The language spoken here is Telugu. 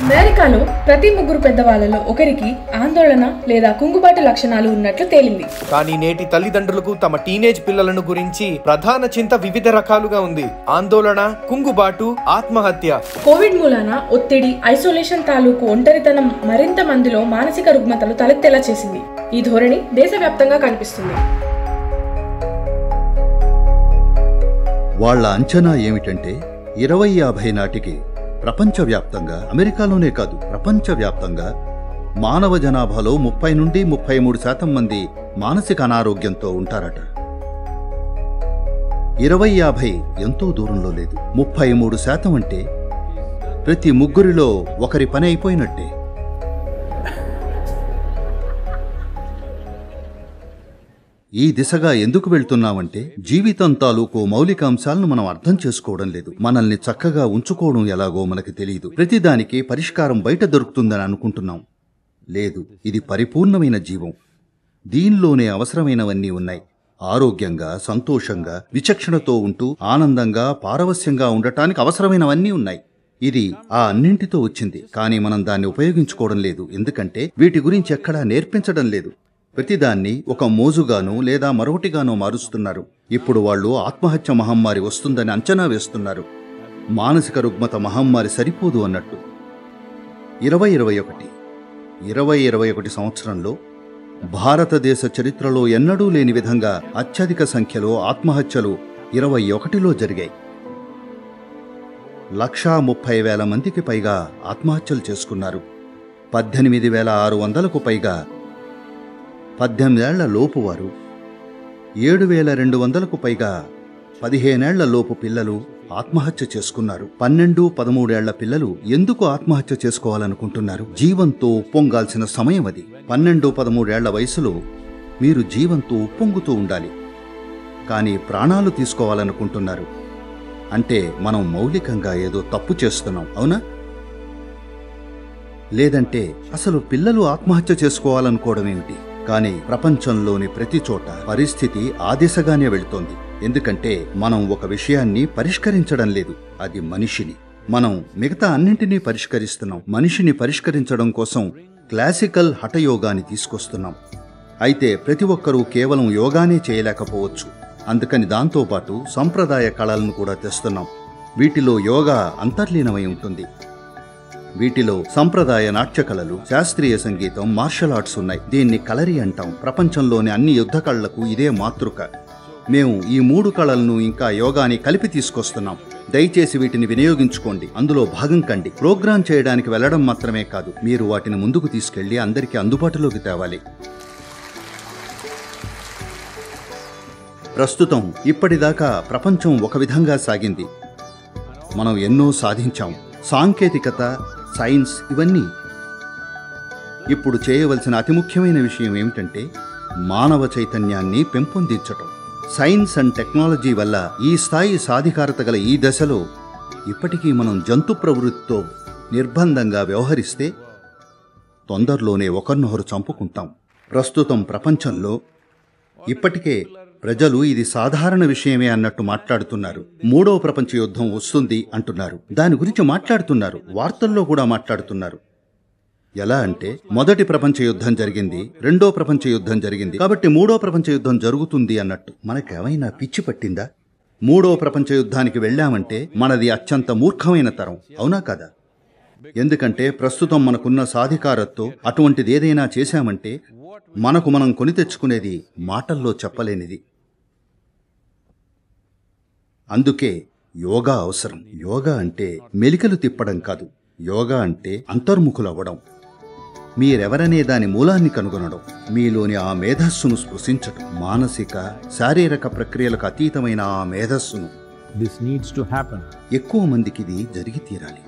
అమెరికాలో ప్రతి ముగ్గురు పెద్దవాళ్ళలో ఒకరికి ఆందోళన లేదా కుంగుబాటు లక్షణాలు ఉన్నట్లు తేలింది కానీ నేటి తల్లిదండ్రులకు తమ టీనేజ్ పిల్లలను గురించి ప్రధాన చింత వివిధ రకాలుగా ఉంది ఆందోళన కుంగుబాటు ఆత్మహత్య కోవిడ్ మూలాన ఒత్తిడి ఐసోలేషన్ తాలూకు ఒంటరితనం మరింత మందిలో మానసిక రుగ్మతలు తలెత్తేలా చేసింది ఈ ధోరణి దేశవ్యాప్తంగా కనిపిస్తుంది వాళ్ళ అంచనా ఏమిటంటే ఇరవై యాభై నాటికి ప్రపంచవ్యాప్తంగా అమెరికాలోనే కాదు ప్రపంచవ్యాప్తంగా మానవ జనాభాలో ముప్పై నుండి ముప్పై మూడు శాతం మంది మానసిక అనారోగ్యంతో ఉంటారట ఇరవై యాభై ఎంతో దూరంలో లేదు ముప్పై మూడు శాతం అంటే ప్రతి ముగ్గురిలో ఒకరి పని అయిపోయినట్టే ఈ దిశగా ఎందుకు వెళ్తున్నామంటే జీవితం తాలూకు మౌలిక అంశాలను మనం అర్థం చేసుకోవడం లేదు మనల్ని చక్కగా ఉంచుకోవడం ఎలాగో మనకి తెలియదు ప్రతిదానికి పరిష్కారం బయట దొరుకుతుందని అనుకుంటున్నాం లేదు ఇది పరిపూర్ణమైన జీవం దీనిలోనే అవసరమైనవన్నీ ఉన్నాయి ఆరోగ్యంగా సంతోషంగా విచక్షణతో ఉంటూ ఆనందంగా పారవస్యంగా ఉండటానికి అవసరమైనవన్నీ ఉన్నాయి ఇది ఆ అన్నింటితో వచ్చింది కానీ మనం దాన్ని ఉపయోగించుకోవడం లేదు ఎందుకంటే వీటి గురించి ఎక్కడా నేర్పించడం లేదు ప్రతిదాన్ని ఒక మోజుగాను లేదా మరొకటిగానో మారుస్తున్నారు ఇప్పుడు వాళ్ళు ఆత్మహత్య మహమ్మారి వస్తుందని అంచనా వేస్తున్నారు మానసిక రుగ్మత మహమ్మారి సరిపోదు అన్నట్టు ఇరవై ఇరవై ఒకటి ఇరవై ఇరవై ఒకటి సంవత్సరంలో భారతదేశ చరిత్రలో ఎన్నడూ లేని విధంగా అత్యధిక సంఖ్యలో ఆత్మహత్యలు ఇరవై ఒకటిలో జరిగాయి లక్షా ముప్పై వేల మందికి పైగా ఆత్మహత్యలు చేసుకున్నారు పద్దెనిమిది వేల ఆరు వందలకు పైగా పద్దెనిమిదేళ్ల లోపు వారు ఏడు వేల రెండు వందలకు పైగా పదిహేనేళ్ల లోపు పిల్లలు ఆత్మహత్య చేసుకున్నారు పన్నెండు పదమూడేళ్ల పిల్లలు ఎందుకు ఆత్మహత్య చేసుకోవాలనుకుంటున్నారు జీవంతో ఉప్పొంగాల్సిన సమయం అది పన్నెండు పదమూడేళ్ల వయసులో మీరు జీవంతో ఉప్పొంగుతూ ఉండాలి కానీ ప్రాణాలు తీసుకోవాలనుకుంటున్నారు అంటే మనం మౌలికంగా ఏదో తప్పు చేస్తున్నాం అవునా లేదంటే అసలు పిల్లలు ఆత్మహత్య చేసుకోవాలనుకోవడం ఏమిటి కానీ ప్రపంచంలోని ప్రతి చోట పరిస్థితి ఆ దిశగానే వెళ్తోంది ఎందుకంటే మనం ఒక విషయాన్ని పరిష్కరించడం లేదు అది మనిషిని మనం మిగతా అన్నింటినీ పరిష్కరిస్తున్నాం మనిషిని పరిష్కరించడం కోసం క్లాసికల్ హఠయోగాని తీసుకొస్తున్నాం అయితే ప్రతి ఒక్కరూ కేవలం యోగానే చేయలేకపోవచ్చు అందుకని దాంతోపాటు సంప్రదాయ కళలను కూడా తెస్తున్నాం వీటిలో యోగా అంతర్లీనమై ఉంటుంది వీటిలో సంప్రదాయ నాట్య కళలు శాస్త్రీయ సంగీతం మార్షల్ ఆర్ట్స్ ఉన్నాయి దీన్ని కలరి అంటాం ప్రపంచంలోని అన్ని యుద్ధ కళలకు ఇదే మాతృక మేము ఈ మూడు కళలను ఇంకా యోగాని కలిపి తీసుకొస్తున్నాం దయచేసి వీటిని వినియోగించుకోండి అందులో భాగం కండి ప్రోగ్రాం చేయడానికి వెళ్ళడం మాత్రమే కాదు మీరు వాటిని ముందుకు తీసుకెళ్లి అందరికీ అందుబాటులోకి తేవాలి ప్రస్తుతం ఇప్పటిదాకా ప్రపంచం ఒక విధంగా సాగింది మనం ఎన్నో సాధించాం సాంకేతికత సైన్స్ ఇవన్నీ ఇప్పుడు చేయవలసిన అతి ముఖ్యమైన విషయం ఏమిటంటే మానవ చైతన్యాన్ని పెంపొందించటం సైన్స్ అండ్ టెక్నాలజీ వల్ల ఈ స్థాయి సాధికారత గల ఈ దశలో ఇప్పటికీ మనం జంతు ప్రవృత్తితో నిర్బంధంగా వ్యవహరిస్తే తొందరలోనే ఒకరినొకరు చంపుకుంటాం ప్రస్తుతం ప్రపంచంలో ఇప్పటికే ప్రజలు ఇది సాధారణ విషయమే అన్నట్టు మాట్లాడుతున్నారు మూడవ ప్రపంచ యుద్ధం వస్తుంది అంటున్నారు దాని గురించి మాట్లాడుతున్నారు వార్తల్లో కూడా మాట్లాడుతున్నారు ఎలా అంటే మొదటి ప్రపంచ యుద్ధం జరిగింది రెండో ప్రపంచ యుద్ధం జరిగింది కాబట్టి మూడో ప్రపంచ యుద్ధం జరుగుతుంది అన్నట్టు మనకేమైనా పిచ్చి పట్టిందా మూడో ప్రపంచ యుద్ధానికి వెళ్ళామంటే మనది అత్యంత మూర్ఖమైన తరం అవునా కదా ఎందుకంటే ప్రస్తుతం మనకున్న సాధికారత్తో అటువంటిది ఏదైనా చేశామంటే మనకు మనం కొని తెచ్చుకునేది మాటల్లో చెప్పలేనిది అందుకే యోగా అవసరం యోగా అంటే మెలికలు తిప్పడం కాదు యోగా అంటే అంతర్ముఖులవ్వడం మీరెవరనే దాని మూలాన్ని కనుగొనడం మీలోని ఆ మేధస్సును స్పృశించటం మానసిక శారీరక ప్రక్రియలకు అతీతమైన ఆ మేధస్సును This needs to happen. ఎక్కువ మందికి ఇది జరిగి తీరాలి